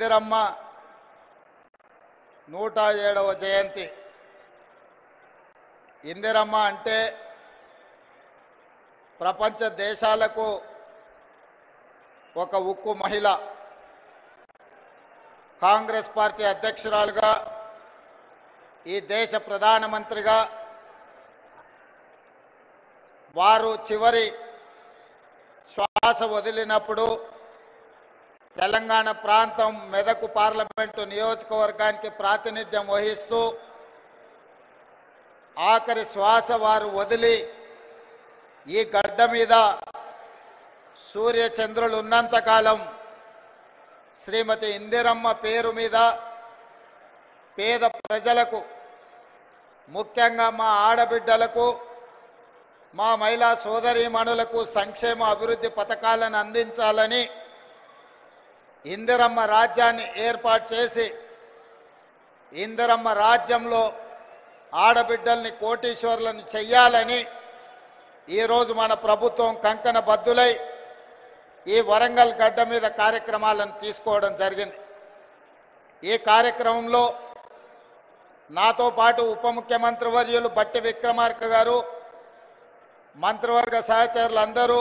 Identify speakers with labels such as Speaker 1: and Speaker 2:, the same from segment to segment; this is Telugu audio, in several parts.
Speaker 1: ఇందిరమ్మ నూట ఏడవ జయంతి ఇందిరమ్మ అంటే ప్రపంచ దేశాలకు ఒక ఉక్కు మహిళ కాంగ్రెస్ పార్టీ అధ్యక్షురాలుగా ఈ దేశ ప్రధానమంత్రిగా వారు చివరి శ్వాస వదిలినప్పుడు తెలంగాణ ప్రాంతం మెదకు పార్లమెంటు నియోజకవర్గానికి ప్రాతినిధ్యం వహిస్తూ ఆఖరి శ్వాస వారు వదిలి ఈ గడ్డ మీద సూర్య చంద్రులు ఉన్నంతకాలం శ్రీమతి ఇందిరమ్మ పేరు మీద పేద ప్రజలకు ముఖ్యంగా మా ఆడబిడ్డలకు మా మహిళా సోదరీమణులకు సంక్షేమ అభివృద్ధి పథకాలను అందించాలని ఇందిరమ్మ రాజ్యాన్ని ఏర్పాటు చేసి ఇందిరమ్మ రాజ్యంలో ఆడబిడ్డల్ని కోటీశ్వర్లను చెయ్యాలని ఈరోజు మన ప్రభుత్వం కంకణ బద్దులై ఈ వరంగల్ గడ్డ మీద కార్యక్రమాలను తీసుకోవడం జరిగింది ఈ కార్యక్రమంలో నాతో పాటు ఉప ముఖ్యమంత్రి వర్యులు బట్టి విక్రమార్క గారు మంత్రివర్గ సహచరులందరూ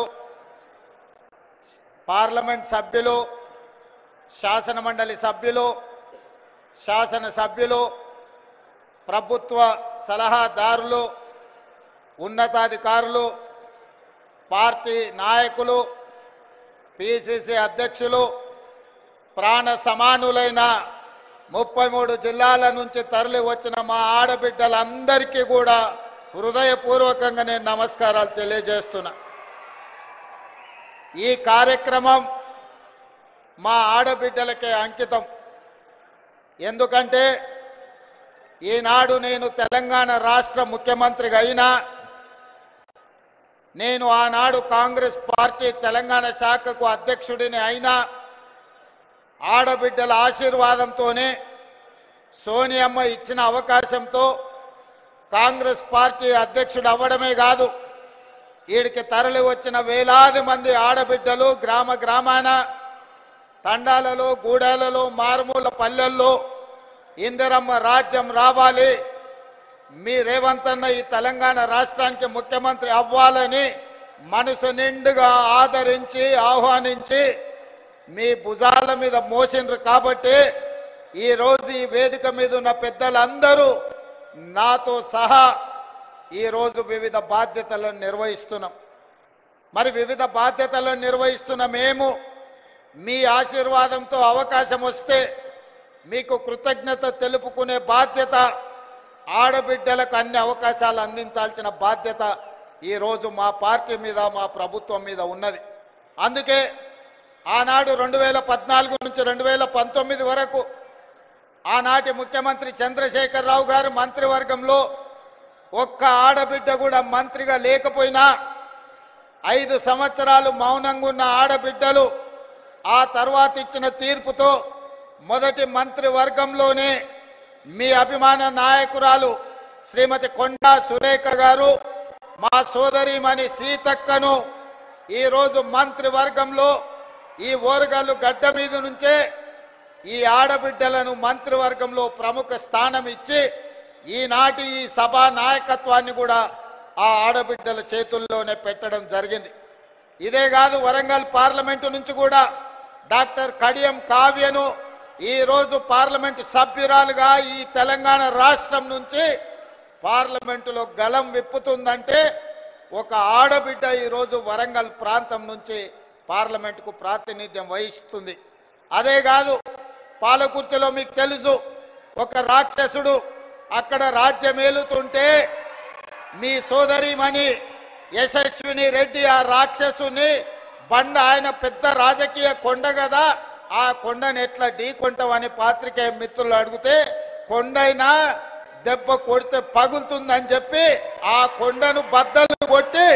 Speaker 1: పార్లమెంట్ సభ్యులు శాసన మండలి సభ్యులు శాసన సభ్యులు ప్రభుత్వ సలహాదారులు ఉన్నతాధికారులు పార్టీ నాయకులు పిసిసి అధ్యక్షులు ప్రాణ సమానులైన ముప్పై మూడు జిల్లాల నుంచి తరలి వచ్చిన మా ఆడబిడ్డలందరికీ కూడా హృదయపూర్వకంగా నేను నమస్కారాలు తెలియజేస్తున్నా ఈ కార్యక్రమం మా ఆడబిడ్డలకే అంకితం ఎందుకంటే ఈనాడు నేను తెలంగాణ రాష్ట్ర ముఖ్యమంత్రిగా అయినా నేను ఆనాడు కాంగ్రెస్ పార్టీ తెలంగాణ శాఖకు అధ్యక్షుడిని అయినా ఆడబిడ్డల ఆశీర్వాదంతోనే సోనియమ్మ ఇచ్చిన అవకాశంతో కాంగ్రెస్ పార్టీ అధ్యక్షుడు అవ్వడమే కాదు వీడికి తరలి వచ్చిన వేలాది మంది ఆడబిడ్డలు గ్రామ గ్రామాన తండాలలో గూడాలలో మారుమూల పల్లెల్లో ఇందిరమ్మ రాజ్యం రావాలి మీ రేవంత్ అన్న ఈ తెలంగాణ రాష్ట్రానికి ముఖ్యమంత్రి అవ్వాలని మనసు నిండుగా ఆదరించి ఆహ్వానించి మీ భుజాల మీద మోసిండ్రు కాబట్టి ఈ రోజు ఈ వేదిక మీద ఉన్న పెద్దలందరూ నాతో సహా ఈ రోజు వివిధ బాధ్యతలను నిర్వహిస్తున్నాం మరి వివిధ బాధ్యతలను నిర్వహిస్తున్న మేము మీ ఆశీర్వాదంతో అవకాశం వస్తే మీకు కృతజ్ఞత తెలుపుకునే బాధ్యత ఆడబిడ్డలకు అన్ని అవకాశాలు అందించాల్సిన బాధ్యత ఈరోజు మా పార్టీ మీద మా ప్రభుత్వం మీద ఉన్నది అందుకే ఆనాడు రెండు వేల పద్నాలుగు నుంచి రెండు వేల పంతొమ్మిది వరకు ఆనాటి ముఖ్యమంత్రి చంద్రశేఖరరావు గారు మంత్రివర్గంలో ఒక్క ఆడబిడ్డ కూడా మంత్రిగా లేకపోయినా ఐదు సంవత్సరాలు మౌనంగా ఉన్న ఆడబిడ్డలు ఆ తర్వాత ఇచ్చిన తీర్పుతో మొదటి మంత్రివర్గంలోనే మీ అభిమాన నాయకురాలు శ్రీమతి కొండా సురేఖ గారు మా సోదరిమణి సీతక్కను ఈరోజు మంత్రివర్గంలో ఈ ఓరగల్లు గడ్డ మీద నుంచే ఈ ఆడబిడ్డలను మంత్రివర్గంలో ప్రముఖ స్థానం ఇచ్చి ఈనాటి ఈ సభా నాయకత్వాన్ని కూడా ఆ ఆడబిడ్డల చేతుల్లోనే పెట్టడం జరిగింది ఇదే కాదు వరంగల్ పార్లమెంటు నుంచి కూడా డాక్టర్ కడియం కావ్యను ఈ రోజు పార్లమెంటు సభ్యురాలుగా ఈ తెలంగాణ రాష్ట్రం నుంచి పార్లమెంటులో గలం విప్పుతుందంటే ఒక ఆడబిడ్డ ఈరోజు వరంగల్ ప్రాంతం నుంచి పార్లమెంటుకు ప్రాతినిధ్యం వహిస్తుంది అదే కాదు పాలకుర్తిలో మీకు తెలుసు ఒక రాక్షసుడు అక్కడ రాజ్యమేలుతుంటే మీ సోదరిమణి యశస్విని రెడ్డి ఆ రాక్షసుని బండ ఆయన పెద్ద రాజకీయ కొండ కదా ఆ కొండని ఎట్లా ఢీకొంటామని పాత్రికేయ మిత్రులు అడిగితే కొండైనా దెబ్బ కొడితే పగులుతుందని చెప్పి ఆ కొండను బద్దలు కొట్టి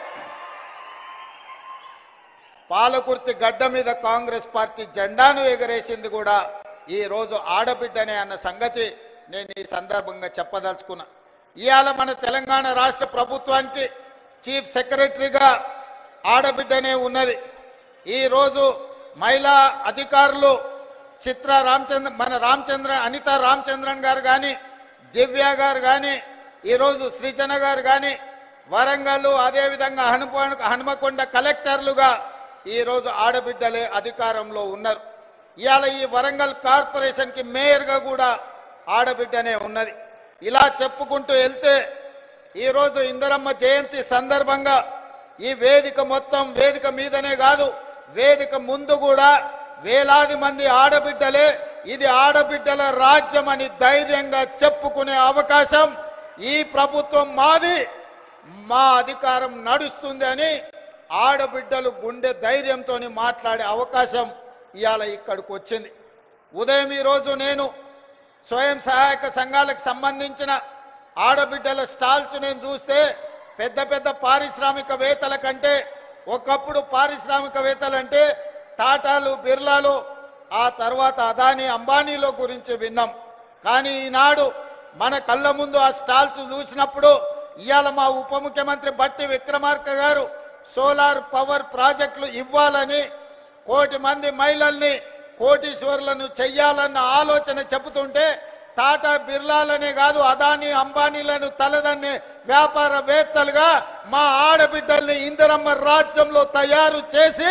Speaker 1: పాలకుర్తి గడ్డ మీద కాంగ్రెస్ పార్టీ జెండాను ఎగరేసింది కూడా ఈ రోజు ఆడబిడ్డనే అన్న సంగతి నేను ఈ సందర్భంగా చెప్పదలుచుకున్నా ఇవాళ మన తెలంగాణ రాష్ట్ర ప్రభుత్వానికి చీఫ్ సెక్రటరీగా ఆడబిడ్డనే ఉన్నది ఈ రోజు మహిళా అధికారులు చిత్ర రామచంద్ర మన రామచంద్ర అనిత రామచంద్రన్ గారు కానీ దివ్య గారు కానీ ఈరోజు శ్రీచన గారు కానీ వరంగల్ అదేవిధంగా హనుమ హనుమకొండ కలెక్టర్లుగా ఈరోజు ఆడబిడ్డలే అధికారంలో ఉన్నారు ఇవాళ ఈ వరంగల్ కార్పొరేషన్కి మేయర్గా కూడా ఆడబిడ్డనే ఉన్నది ఇలా చెప్పుకుంటూ వెళ్తే ఈరోజు ఇందరమ్మ జయంతి సందర్భంగా ఈ వేదిక మొత్తం వేదిక మీదనే కాదు వేదిక ముందు కూడా వేలాది మంది ఆడబిడ్డలే ఇది ఆడబిడ్డల రాజ్యం అని ధైర్యంగా చెప్పుకునే అవకాశం ఈ ప్రభుత్వం మాది మా అధికారం నడుస్తుంది అని ఆడబిడ్డలు గుండె ధైర్యంతో మాట్లాడే అవకాశం ఇవాళ ఇక్కడికి వచ్చింది ఉదయం ఈరోజు నేను స్వయం సహాయక సంఘాలకు సంబంధించిన ఆడబిడ్డల స్టాల్స్ నేను చూస్తే పెద్ద పెద్ద పారిశ్రామికవేత్తల కంటే ఒకప్పుడు పారిశ్రామికవేత్తలు అంటే టాటాలు బిర్లాలు ఆ తర్వాత అదానీ అంబానీలో గురించి విన్నాం కానీ ఈనాడు మన కళ్ళ ముందు ఆ స్టాల్స్ చూసినప్పుడు ఇవాళ మా ఉప ముఖ్యమంత్రి బట్టి విక్రమార్క గారు సోలార్ పవర్ ప్రాజెక్టులు ఇవ్వాలని కోటి మంది మహిళల్ని కోటీశ్వరులను చెయ్యాలన్న ఆలోచన చెబుతుంటే టాటా బిర్లాలనే కాదు అదానీ అంబానీలను తలదన్నే వ్యాపారవేత్తలుగా మా ఆడబిడ్డల్ని ఇందిరమ్మ రాజ్యంలో తయారు చేసి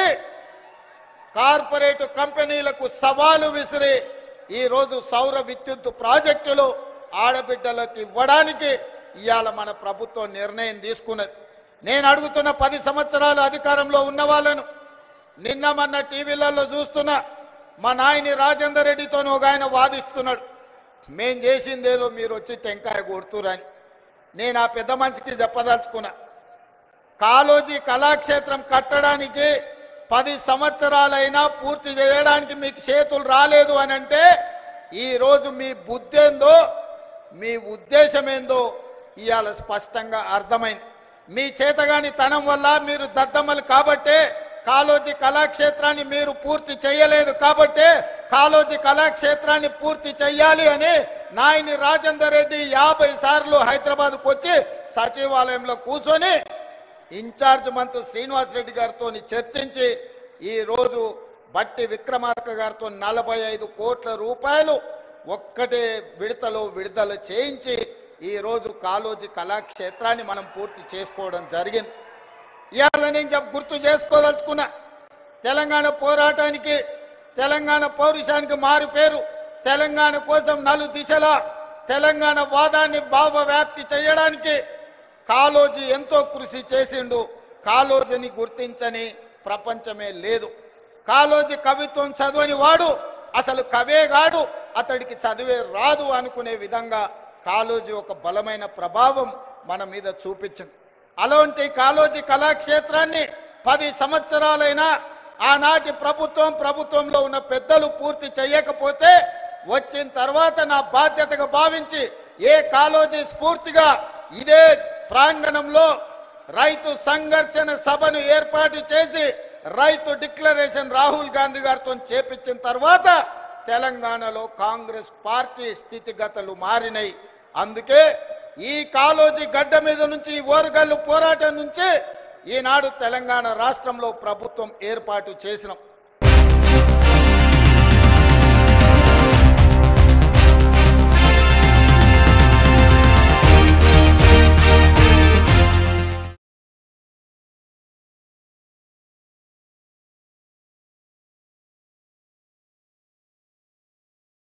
Speaker 1: కార్పొరేట్ కంపెనీలకు సవాలు విసిరి ఈరోజు సౌర విద్యుత్ ప్రాజెక్టులు ఆడబిడ్డలకు ఇవ్వడానికి ఇవాళ మన ప్రభుత్వం నిర్ణయం తీసుకున్నది నేను అడుగుతున్న పది సంవత్సరాలు అధికారంలో ఉన్న వాళ్ళను నిన్న మొన్న టీవీలలో చూస్తున్నా మా నాయని రాజేందర్ రెడ్డితో ఒక ఆయన వాదిస్తున్నాడు మేం చేసిందేదో మీరు వచ్చి టెంకాయ కొడుతురని నేను ఆ పెద్ద మనిషికి చెప్పదలుచుకున్నా కాలోజీ కళాక్షేత్రం కట్టడానికి పది సంవత్సరాలైనా పూర్తి చేయడానికి మీకు చేతులు రాలేదు అని అంటే ఈరోజు మీ బుద్ధి ఏందో మీ ఉద్దేశం ఏందో ఇవాళ స్పష్టంగా అర్థమైంది మీ చేతగాని తనం వల్ల మీరు దద్దమ్మలు కాబట్టే కాలోజీ కళాక్షేత్రాన్ని మీరు పూర్తి చేయలేదు కాబట్టే కాలోజీ కళాక్షేత్రాన్ని పూర్తి చెయ్యాలి అని నాయని రాజేందర్ రెడ్డి యాభై సార్లు హైదరాబాద్కు వచ్చి సచివాలయంలో కూర్చొని ఇన్ఛార్జ్ మంత్రి శ్రీనివాస్ రెడ్డి గారితో చర్చించి ఈ రోజు బట్టి విక్రమార్క గారితో నలభై ఐదు కోట్ల రూపాయలు ఒక్కటే విడతలో విడుదల చేయించి ఈ రోజు కాలోజీ కళాక్షేత్రాన్ని మనం పూర్తి చేసుకోవడం జరిగింది ఇవాళ నేను చెప్ప గుర్తు చేసుకోదలుచుకున్నా తెలంగాణ పోరాటానికి తెలంగాణ పౌరుషానికి మారు పేరు తెలంగాణ కోసం నలు దిశలా తెలంగాణ వాదాన్ని భావ వ్యాప్తి చేయడానికి కాలోజీ ఎంతో కృషి చేసిండు కాలోజీని గుర్తించని ప్రపంచమే లేదు కాలోజీ కవిత్వం చదవని వాడు అసలు కవే గాడు అతడికి చదివే రాదు అనుకునే విధంగా కాలోజీ ఒక బలమైన ప్రభావం మన మీద చూపించింది అలాంటి కాలోజీ కళాక్షేత్రాన్ని పది సంవత్సరాలైనా ఆనాటి ప్రభుత్వం ప్రభుత్వంలో ఉన్న పెద్దలు పూర్తి చేయకపోతే వచ్చిన తర్వాత నా బాధ్యతగా భావించి ఏ కాలోజీ స్ఫూర్తిగా ఇదే ప్రాంగణంలో రైతు సంఘర్షణ సభను ఏర్పాటు చేసి రైతు డిక్లరేషన్ రాహుల్ గాంధీ గారితో చేపించిన తర్వాత తెలంగాణలో కాంగ్రెస్ పార్టీ స్థితిగతులు మారినాయి అందుకే ఈ కాలోజీ గడ్డ మీద నుంచి ఈ ఓరగల్లు పోరాటం నుంచి ఈనాడు తెలంగాణ రాష్ట్రంలో ప్రభుత్వం ఏర్పాటు చేసినాం